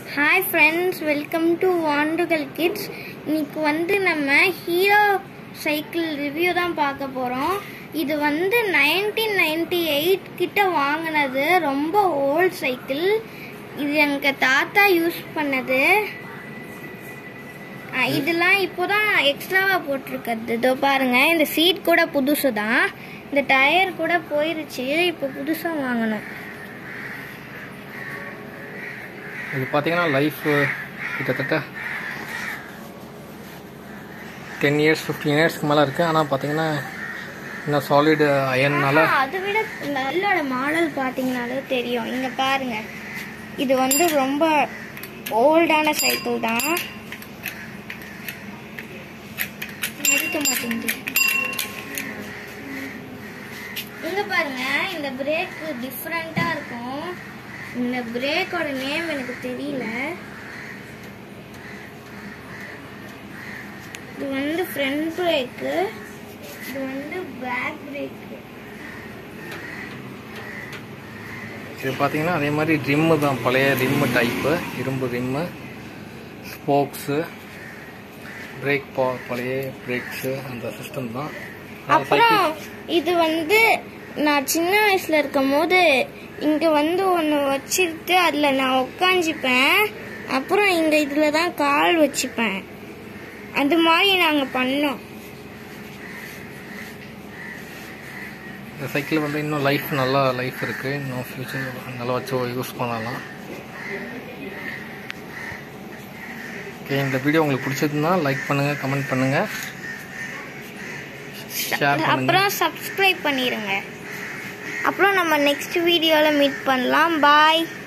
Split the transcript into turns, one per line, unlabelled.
hi friends welcome to Vaandugal kids இன்னைக்கு வந்து நம்ம ஹீரோ சைக்கிள் ரிவ்யூ தான் பார்க்க போகிறோம் இது வந்து நைன்டீன் நைன்டி எயிட் கிட்ட வாங்கினது ரொம்ப ஓல்ட் சைக்கிள் இது எங்கள் தாத்தா யூஸ் பண்ணது ஆ, இதெல்லாம் இப்போதான் எக்ஸ்ட்ராவா போட்டிருக்கிறது இதோ பாருங்க இந்த சீட் கூட புதுசு தான் இந்த டயர் கூட போயிருச்சு இப்போ புதுசா வாங்கணும்
இது பார்த்தீங்கன்னா லைஃப் கிட்டத்தட்ட டென் இயர்ஸ் ஃபிஃப்டீன் இயர்ஸ்க்கு மேலே இருக்குது ஆனால் பார்த்தீங்கன்னா இன்னும் சாலிடு அயன்னால
ஆனா, அதை விட நல்லோட மாடல் பார்த்தீங்கனாலே தெரியும் இங்க பாருங்க இது வந்து ரொம்ப ஓல்டான சைக்கிள் தான் இருக்க மாட்டேங்குது இங்க பாருங்க இந்த பிரேக் டிஃப்ரெண்டா இருக்கும் இந்த பிரேக்கோட நேம் எனக்கு தெரியல இது வந்து ஃப்ரண்ட் பிரேக்கு இது வந்து பேக் பிரேக்கு
இது பார்த்தீங்கன்னா அதே மாதிரி ரிம்மு தான் பழைய ரிம்மு டைப்பு இரும்பு ரிம்மு ஸ்போக்ஸு பிரேக் பா பழைய பிரேக்ஸு அந்த சிஸ்டம் தான் ஆனா
அப்புறம் இது வந்து நான் சின்ன வயசுல இருக்கும் போது இங்க வந்து ஒன்று வச்சிருட்டு அதில் நான் உக்காஞ்சிப்பேன் அப்புறம் இங்க இதில் தான் கால் வச்சுப்பேன் அது மாதிரி நாங்கள் பண்ணோம்
இந்த சைக்கிள் வந்து இன்னும் லைஃப் நல்லா லைஃப் இருக்குது இன்னும் ஃபியூச்சர் நல்லா வச்சு யூஸ் பண்ணலாம் ஓகே இந்த வீடியோ உங்களுக்கு பிடிச்சதுன்னா லைக் பண்ணுங்கள் கமெண்ட் பண்ணுங்கள் ஷேர் பண்ணுங்கள்
அப்புறம் சப்ஸ்கிரைப் பண்ணிடுங்க அப்புறம் நம்ம நெக்ஸ்ட் வீடியோவில் மீட் பண்ணலாம் பாய்